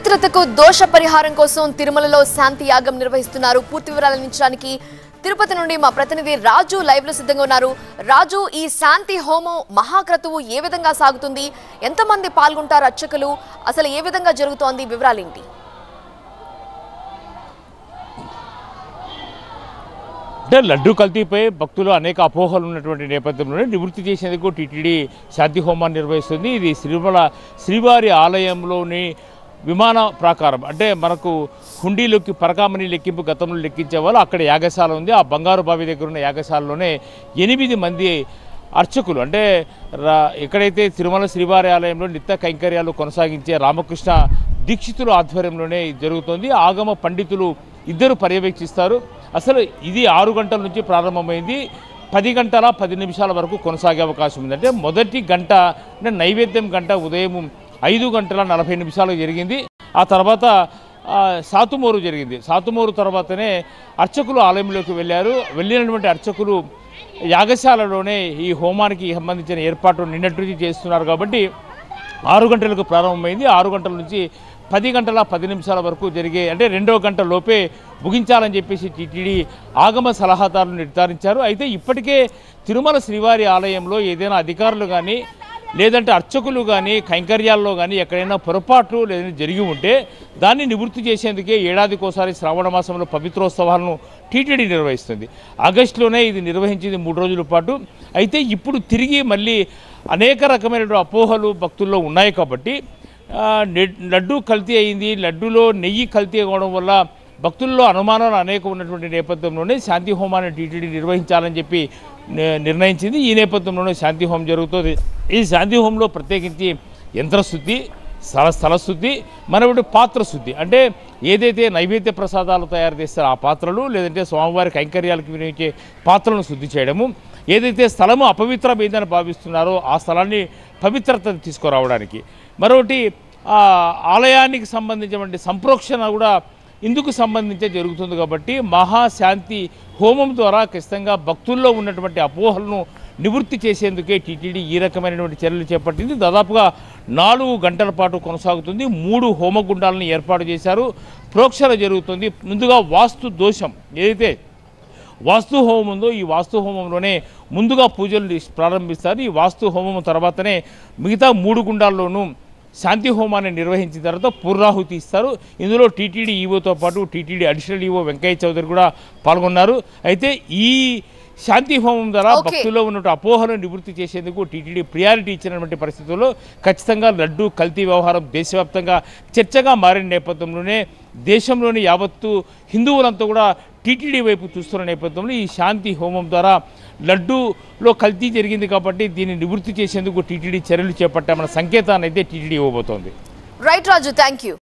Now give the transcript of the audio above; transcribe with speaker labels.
Speaker 1: పవిత్రతకు దోష పరిహారం కోసం తిరుమలలో శాంతి యాగం నిర్వహిస్తున్నారు పూర్తి వివరాలు అందించడానికి తిరుపతి నుండి మా ప్రతినిధి రాజు లైవ్ లో సిద్ధంగా ఉన్నారు రాజు ఈ శాంతి హోమం మహాక్రతువు ఏ విధంగా సాగుతుంది ఎంతమంది పాల్గొంటారు అర్చకులు అసలు ఏ విధంగా జరుగుతోంది వివరాలేంటి
Speaker 2: అంటే లడ్డు కల్తీపై భక్తులు అనేక అపోహలు ఉన్నటువంటి నేపథ్యంలోనే నివృత్తి చేసేందుకు టీటీడీ శాంతి హోమాన్ని నిర్వహిస్తుంది ఇది శ్రీమల శ్రీవారి ఆలయంలోని విమాన ప్రాకారం అంటే మనకు హుండీలోకి పరకామణి లెక్కింపు గతంలో లెక్కించే వాళ్ళు అక్కడ యాగశాల ఉంది ఆ బంగారు బావి దగ్గర ఉన్న యాగశాలలోనే ఎనిమిది మంది అర్చకులు అంటే రా ఎక్కడైతే తిరుమల శ్రీవారి ఆలయంలో నిత్య కైంకర్యాలు కొనసాగించే రామకృష్ణ దీక్షితుల ఆధ్వర్యంలోనే ఇది జరుగుతోంది ఆగమ పండితులు ఇద్దరు పర్యవేక్షిస్తారు అసలు ఇది ఆరు గంటల నుంచి ప్రారంభమైంది పది గంటల పది నిమిషాల వరకు కొనసాగే అవకాశం ఉంది అంటే మొదటి గంట అంటే నైవేద్యం గంట ఉదయం ఐదు గంటల నలభై నిమిషాలకు జరిగింది ఆ తర్వాత ఆ, సాతుమూరు జరిగింది సాతుమూరు తర్వాతనే అర్చకులు ఆలయంలోకి వెళ్ళారు వెళ్ళినటువంటి అర్చకులు యాగశాలలోనే ఈ హోమానికి సంబంధించిన ఏర్పాట్లు నిన్నటి నుంచి చేస్తున్నారు కాబట్టి ఆరు గంటలకు ప్రారంభమైంది ఆరు గంటల నుంచి పది గంటల పది నిమిషాల వరకు జరిగే అంటే రెండో గంట లోపే ముగించాలని చెప్పేసి టీటీడీ ఆగమ సలహాదారులు నిర్ధారించారు అయితే ఇప్పటికే తిరుమల శ్రీవారి ఆలయంలో ఏదైనా అధికారులు కానీ లేదంటే అర్చకులు కానీ కైంకర్యాల్లో కానీ ఎక్కడైనా పొరపాట్లు లేదని జరిగి ఉంటే దాన్ని నివృత్తి చేసేందుకే ఏడాదికోసారి శ్రావణ మాసంలో పవిత్రోత్సవాలను టీటీడీ నిర్వహిస్తుంది ఆగస్టులోనే ఇది నిర్వహించింది మూడు రోజుల పాటు అయితే ఇప్పుడు తిరిగి మళ్ళీ అనేక రకమైన అపోహలు భక్తుల్లో ఉన్నాయి కాబట్టి ఆ, నె- లడ్డు కల్తీ అయింది లడ్డులో నెయ్యి కల్తీ అవ్వడం వల్ల భక్తుల్లో అనుమానాలు అనేక ఉన్నటువంటి నేపథ్యంలోనే శాంతి హోమాన్ని టీటీడీ నిర్వహించాలని చెప్పి ని- నిర్ణయించింది ఈ నేపథ్యంలోనే శాంతి హోమం జరుగుతుంది ఈ శాంతి హోమంలో ప్రత్యేకించి యంత్రశుద్ధి స్థల స్థలశుద్ధి మనబడి పాత్ర శుద్ధి అంటే ఏదైతే నైవేద్య ప్రసాదాలు తయారు చేస్తారో ఆ పాత్రలు లేదంటే స్వామివారి కైంకర్యాలకు వినియోగించే పాత్రలను శుద్ధి చేయడము ఏదైతే స్థలము అపవిత్రమైందని భావిస్తున్నారో ఆ స్థలాన్ని పవిత్రత తీసుకురావడానికి మరొకటి ఆ ఆలయానికి సంబంధించినటువంటి సంప్రోక్షణ కూడా ఇందుకు సంబంధించే జరుగుతుంది కాబట్టి మహాశాంతి హోమం ద్వారా ఖచ్చితంగా భక్తుల్లో ఉన్నటువంటి అపోహలను నివృత్తి చేసేందుకే టీటీడీ ఈ రకమైనటువంటి చర్యలు చేపట్టింది దాదాపుగా నాలుగు గంటల పాటు కొనసాగుతుంది మూడు హోమగుండాలను ఏర్పాటు చేశారు ప్రోక్షణ జరుగుతుంది ముందుగా వాస్తు దోషం ఏదైతే వాస్తు హోమం ఉందో ఈ వాస్తు హోమంలోనే ముందుగా పూజలు చేసి ప్రారంభిస్తారు ఈ వాస్తు హోమం తర్వాతనే మిగతా మూడు గుండాల్లోనూ శాంతి హోమాన్ని నిర్వహించిన తర్వాత పూర్ణాహుతి ఇస్తారు ఇందులో టీటీడీ ఈవోతో పాటు TTD additional EO Venkaiah Chowdary కూడా పాల్గొన్నారు అయితే ఈ శాంతి హోమం ద్వారా
Speaker 1: Okay.
Speaker 2: భక్తుల్లో ఉన్న అపోహలను నివృత్తి చేసేందుకు టీటీడీ ప్రియారిటీ ఇచ్చినటువంటి పరిస్థితుల్లో ఖచ్చితంగా లడ్డు కల్తీ వ్యవహారం దేశవ్యాప్తంగా చర్చగా మారిన నేపథ్యంలోనే దేశంలోని యావత్తు హిందువులంతా కూడా టీటీడీ వైపు చూస్తున్న నేపథ్యంలో ఈ శాంతి హోమం ద్వారా లడ్డూలో కల్తీ జరిగింది కాబట్టి దీన్ని నివృత్తి చేసేందుకు టీటీడీ చర్యలు చేపట్టామన్న సంకేతాన్ని అయితే టీటీడీ ఇవ్వబోతోంది
Speaker 1: రైట్ రాజు థ్యాంక్ యూ